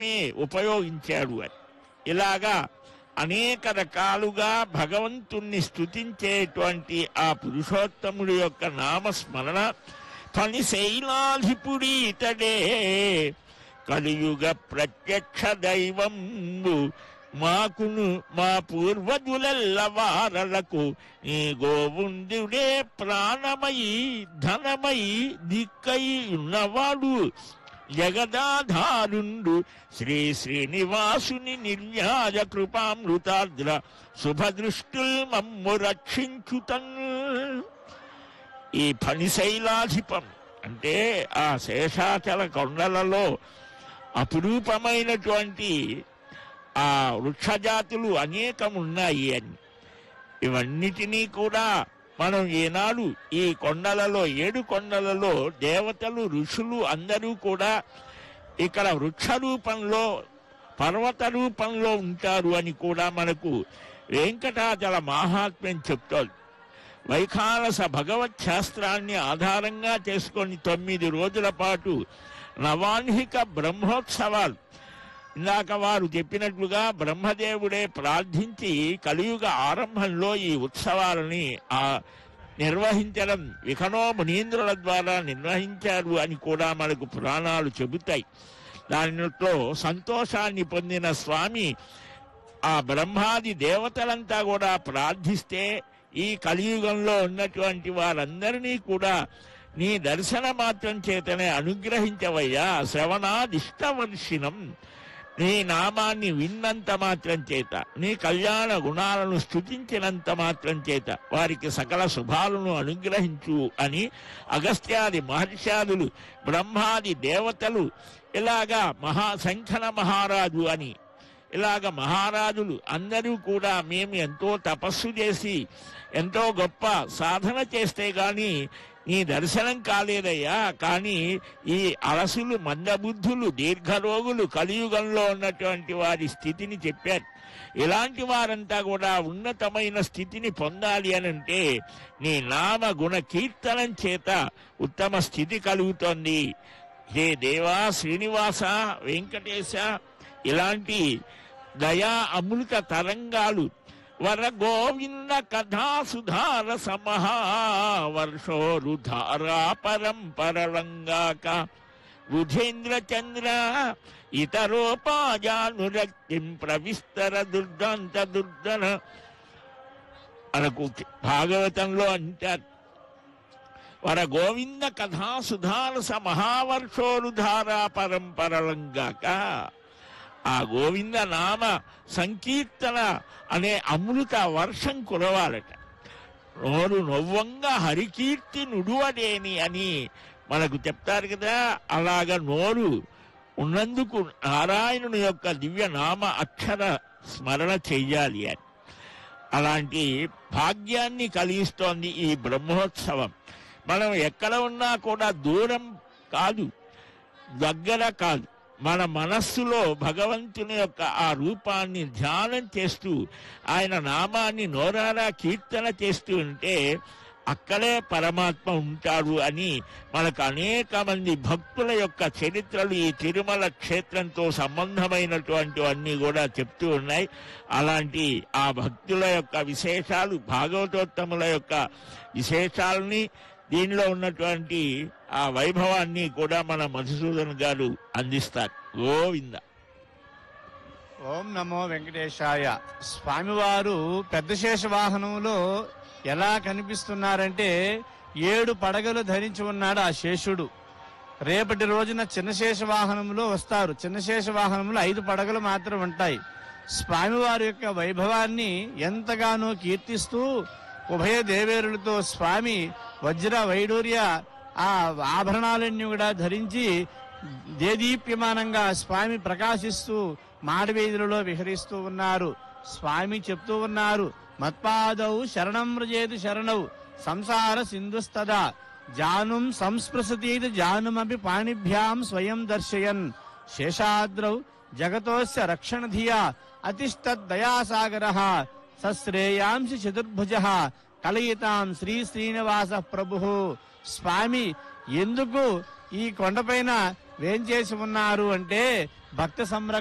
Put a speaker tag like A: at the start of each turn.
A: ని ఉపయోగించాడు అని ఇలాగా అనేక రకాలుగా భగవంతుణ్ణి స్తుతించేటువంటి ఆ పురుషోత్తముడి యొక్క నామస్మరణ పని శైలాధిపుడి ఇతడే కలియుగ ప్రత్యక్ష దైవంబు మాకును మా పూర్వజులెల్ల వారలకు నీ గోవుందుడే ప్రాణమయి ధనమయి దిక్కై ఉన్నవాడు జగదాధారుండు శ్రీ శ్రీనివాసుని నిర్యాజ కృపామృతాద్ర శుభదృష్టుల్ మమ్ము రక్షించుతన్ ఈ ఫణిశైలాధిపం అంటే ఆ శేషాచల కొండలలో అపురూపమైనటువంటి ఆ వృక్షజాతులు అనేకం ఉన్నాయి అని ఇవన్నిటినీ కూడా మనం ఈనాడు ఈ కొండలలో ఏడు కొండలలో దేవతలు ఋషులు అందరూ కూడా ఇక్కడ వృక్ష రూపంలో పర్వత రూపంలో ఉంటారు అని కూడా మనకు వెంకటాచల మహాత్మ్యం చెప్తోంది వైఖానస భగవత్ శాస్త్రాన్ని ఆధారంగా చేసుకొని తొమ్మిది రోజుల పాటు నవాన్హిక బ్రహ్మోత్సవాలు ఇందాక వారు చెప్పినట్లుగా బ్రహ్మదేవుడే ప్రార్థించి కలియుగ ఆరంభంలో ఈ ఉత్సవాలని ఆ నిర్వహించడం విఖనో మునీంద్రుల ద్వారా నిర్వహించారు అని కూడా మనకు పురాణాలు చెబుతాయి దానిలో సంతోషాన్ని పొందిన స్వామి ఆ బ్రహ్మాది దేవతలంతా కూడా ప్రార్థిస్తే ఈ కలియుగంలో ఉన్నటువంటి వారందరినీ కూడా నీ దర్శన మాత్రం చేతనే అనుగ్రహించవయ్యా శ్రవణాదిష్టవర్షిణం నీ నామాన్ని విన్నంత మాత్రం చేత నీ కళ్యాణ గుణాలను స్థుతించినంత మాత్రం చేత వారికి సకల శుభాలను అనుగ్రహించు అని అగస్త్యాది మహర్షాదులు బ్రహ్మాది దేవతలు ఇలాగా మహా శంఖన మహారాజు అని ఇలాగ మహారాజులు అందరూ కూడా మేము ఎంతో తపస్సు చేసి ఎంతో గొప్ప సాధన చేస్తే గాని నీ దర్శనం కాలేదయ్యా కానీ ఈ అలసులు మందబుద్ధులు దీర్ఘరోగులు కలియుగంలో ఉన్నటువంటి వారి స్థితిని చెప్పారు ఇలాంటి వారంతా కూడా ఉన్నతమైన స్థితిని పొందాలి అని అంటే నీ నామ గుణ కీర్తనం చేత ఉత్తమ స్థితి కలుగుతోంది హే దేవా శ్రీనివాస వెంకటేశ ఇలాంటి దయా అమృత తరంగాలు వర గోవింద కథా సుధార సమహావర్షోరుధారా పరంపరలంగాక బుధేంద్ర చంద్ర ఇతరోపాజానురక్తిం ప్రవిస్తర దుర్దాంత దుర్దన మనకు భాగవతంలో అంటారు వర గోవింద కథా సుధారస మహావర్షోరుధారా పరంపరలంగాక ఆ గోవింద నామ సంకీర్తన అనే అమృత వర్షం కురవాలట నోరు నవ్వంగా హరికీర్తి నుడువడేని అని మనకు చెప్తారు కదా అలాగ నోరు ఉన్నందుకు నారాయణుని యొక్క దివ్య నామ అక్షర స్మరణ చెయ్యాలి అని అలాంటి భాగ్యాన్ని కలిగిస్తోంది ఈ బ్రహ్మోత్సవం మనం ఎక్కడ ఉన్నా కూడా దూరం కాదు దగ్గర కాదు మన మనస్సులో భగవంతుని యొక్క ఆ రూపాన్ని ధ్యానం చేస్తూ ఆయన నామాన్ని నోరారా కీర్తన చేస్తూ ఉంటే అక్కడే పరమాత్మ ఉంటాడు అని మనకు అనేక మంది భక్తుల యొక్క చరిత్రలు ఈ తిరుమల క్షేత్రంతో సంబంధమైనటువంటి అన్ని కూడా చెప్తూ ఉన్నాయి అలాంటి ఆ భక్తుల యొక్క విశేషాలు భాగవతోత్తముల యొక్క విశేషాలని దీనిలో ఉన్నటువంటి ఆ వైభవాన్ని కూడా మన మధుసూదన్ గారు అందిస్తారు గోవింద
B: ఓం నమో వెంకటేశాయ స్వామివారు పెద్ద శేష వాహనంలో ఎలా కనిపిస్తున్నారంటే ఏడు పడగలు ధరించి ఉన్నాడు ఆ శేషుడు రేపటి రోజున చిన్న శేష వాహనంలో వస్తారు చిన్న శేష వాహనంలో ఐదు పడగలు మాత్రం ఉంటాయి స్వామివారి యొక్క వైభవాన్ని ఎంతగానో కీర్తిస్తూ ఉభయ దేవేరులతో స్వామి వజ్ర వైడూర్య ఆ ఆభరణాలన్నీ కూడా ధరించి దేదీప్యమానంగా స్వామి ప్రకాశిస్తూ మాడవీధులలో విహరిస్తూ ఉన్నారు స్వామి చెప్తూ ఉన్నారు మత్పాదౌ శరణం వ్రజేది శరణౌ సంసార సింధుస్తదా జానుం సంస్పృశతీతి జానుమపి పాణిభ్యాం స్వయం దర్శయన్ శేషాద్రౌ జగతోస్య రక్షణ ధియా అతిష్టద్దయాసాగర సశ్రేయాంసి చతుర్భుజ కలయితాం శ్రీ శ్రీనివాస ప్రభు స్వామి ఎందుకు ఈ కొండపైన వేంచేసి ఉన్నారు అంటే భక్త సంరక్షణ